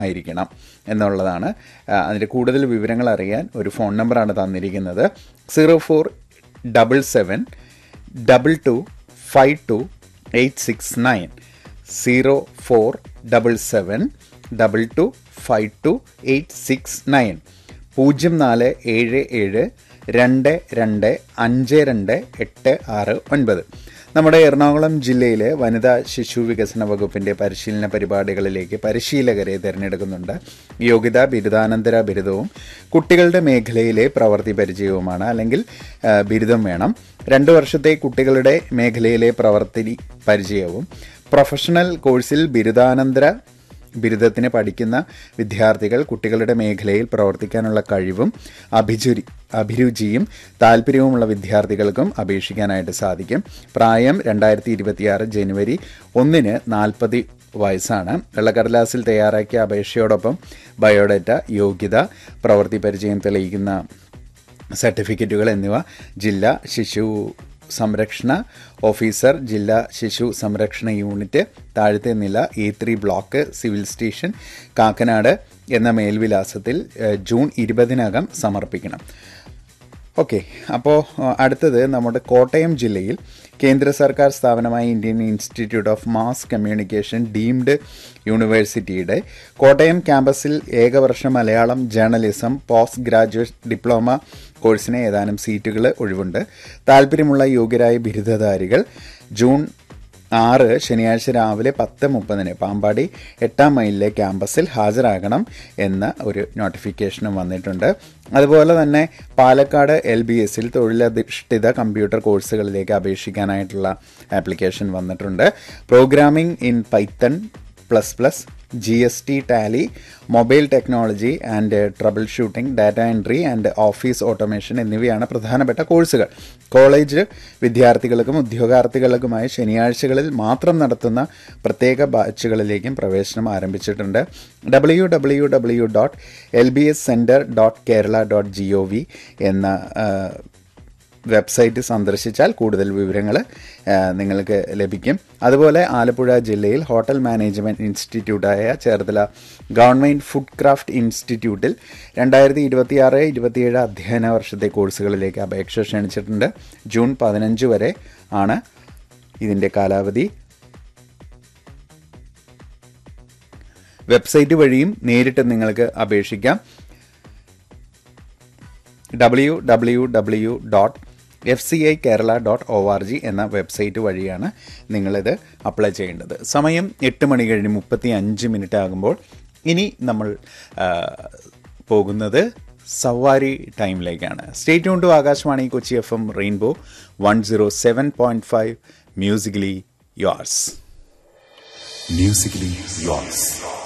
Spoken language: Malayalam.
ആയിരിക്കണം എന്നുള്ളതാണ് ആ, അതിൻ്റെ കൂടുതൽ വിവരങ്ങൾ അറിയാൻ ഒരു ഫോൺ നമ്പറാണ് തന്നിരിക്കുന്നത് zero four double seven double two five two eight six nine zero four double seven double two five two eight six nine പൂജ്യം നാല് ഏഴ് ഏഴ് രണ്ട് രണ്ട് അഞ്ച് രണ്ട് എട്ട് ആറ് ഒൻപത് നമ്മുടെ എറണാകുളം ജില്ലയിലെ വനിതാ ശിശു വികസന വകുപ്പിൻ്റെ പരിശീലന പരിപാടികളിലേക്ക് പരിശീലകരെ തിരഞ്ഞെടുക്കുന്നുണ്ട് യോഗ്യത ബിരുദാനന്തര ബിരുദവും കുട്ടികളുടെ മേഖലയിലെ പ്രവൃത്തി പരിചയവുമാണ് അല്ലെങ്കിൽ ആ, ബിരുദം വേണം രണ്ട് വർഷത്തെ കുട്ടികളുടെ മേഖലയിലെ പ്രവർത്തി പരിചയവും പ്രൊഫഷണൽ കോഴ്സിൽ ബിരുദാനന്തര ബിരുദത്തിന് പഠിക്കുന്ന വിദ്യാർത്ഥികൾ കുട്ടികളുടെ മേഖലയിൽ പ്രവർത്തിക്കാനുള്ള കഴിവും അഭിചുരി അഭിരുചിയും താല്പര്യവുമുള്ള വിദ്യാർത്ഥികൾക്കും അപേക്ഷിക്കാനായിട്ട് സാധിക്കും പ്രായം രണ്ടായിരത്തി ഇരുപത്തിയാറ് ജനുവരി ഒന്നിന് നാൽപ്പത് വയസ്സാണ് വെള്ളക്കടലാസിൽ തയ്യാറാക്കിയ അപേക്ഷയോടൊപ്പം ബയോഡാറ്റ യോഗ്യത പ്രവൃത്തി പരിചയം തെളിയിക്കുന്ന സർട്ടിഫിക്കറ്റുകൾ എന്നിവ ജില്ലാ ശിശു സംരക്ഷണ ഓഫീസർ ജില്ലാ ശിശു സംരക്ഷണ യൂണിറ്റ് താഴത്തെ നില A three block civil station Kakkanad എന്ന മേൽവിലാസത്തിൽ ഏഹ്, ജൂൺ ഇരുപതിനകം സമർപ്പിക്കണം ഓക്കെ അപ്പോൾ അടുത്തത് നമ്മുടെ കോട്ടയം ജില്ലയിൽ കേന്ദ്ര സർക്കാർ സ്ഥാപനമായ Indian institute of mass communication deemed യൂണിവേഴ്സിറ്റിയുടെ കോട്ടയം ക്യാമ്പസിൽ ഏകവർഷ Malayalam journalism post graduate diploma കോഴ്സിന് ഏതാനും സീറ്റുകൾ ഒഴിവുണ്ട് താല്പര്യമുള്ള യോഗ്യരായ ബിരുദധാരികൾ ജൂൺ ആറ് ശനിയാഴ്ച രാവിലെ പത്ത് മുപ്പതിന് പാമ്പാടി എട്ടാം മൈലിലെ ക്യാമ്പസിൽ ഹാജരാകണം എന്ന ഒരു നോട്ടിഫിക്കേഷനും വന്നിട്ടുണ്ട് അതുപോലെ തന്നെ പാലക്കാട് എൽ ബി എസിൽ തൊഴിലധിഷ്ഠിത കമ്പ്യൂട്ടർ കോഴ്സുകളിലേക്ക് അപേക്ഷിക്കാനായിട്ടുള്ള ആപ്ലിക്കേഷൻ വന്നിട്ടുണ്ട് programming in Python plus plus G S T tally mobile technology and troubleshooting data entry and office automation എന്നിവയാണ് പ്രധാനപ്പെട്ട കോഴ്സുകൾ കോളേജ് വിദ്യാർത്ഥികൾക്കും ഉദ്യോഗാർത്ഥികൾക്കുമായി ശനിയാഴ്ചകളിൽ മാത്രം നടത്തുന്ന പ്രത്യേക ബാച്ചുകളിലേക്കും പ്രവേശനം ആരംഭിച്ചിട്ടുണ്ട് W W W dot L B S centre dot Kerala dot G O V എന്ന ആ, വെബ്സൈറ്റ് സന്ദർശിച്ചാൽ കൂടുതൽ വിവരങ്ങൾ നിങ്ങൾക്ക് ലഭിക്കും അതുപോലെ ആലപ്പുഴ ജില്ലയിൽ ഹോട്ടൽ മാനേജ്മെൻറ്റ് ഇൻസ്റ്റിറ്റ്യൂട്ടായ ചേർത്തല ഗവൺമെൻറ് ഫുഡ് ക്രാഫ്റ്റ് ഇൻസ്റ്റിറ്റ്യൂട്ടിൽ രണ്ടായിരത്തി ഇരുപത്തിയാറ് ഇരുപത്തിയേഴ് അധ്യയന വർഷത്തെ കോഴ്സുകളിലേക്ക് അപേക്ഷ ക്ഷണിച്ചിട്ടുണ്ട് ജൂൺ പതിനഞ്ച് വരെ ആണ് ഇതിൻ്റെ കാലാവധി വെബ്സൈറ്റ് വഴിയും നേരിട്ട് നിങ്ങൾക്ക് അപേക്ഷിക്കാം W W W dot F C I Kerala dot O R G എന്ന വെബ്സൈറ്റ് വഴിയാണ് നിങ്ങളിത് അപ്ലൈ ചെയ്യേണ്ടത് സമയം എട്ട് മണി കഴിഞ്ഞ് മുപ്പത്തി അഞ്ച് മിനിറ്റ് ആകുമ്പോൾ ഇനി നമ്മൾ ആ, പോകുന്നത് സവാരി ടൈമിലേക്കാണ് സ്റ്റേറ്റ് ഓൺ to Akashvani Kochi F M rainbow one zero seven point five musically yours Musically yours.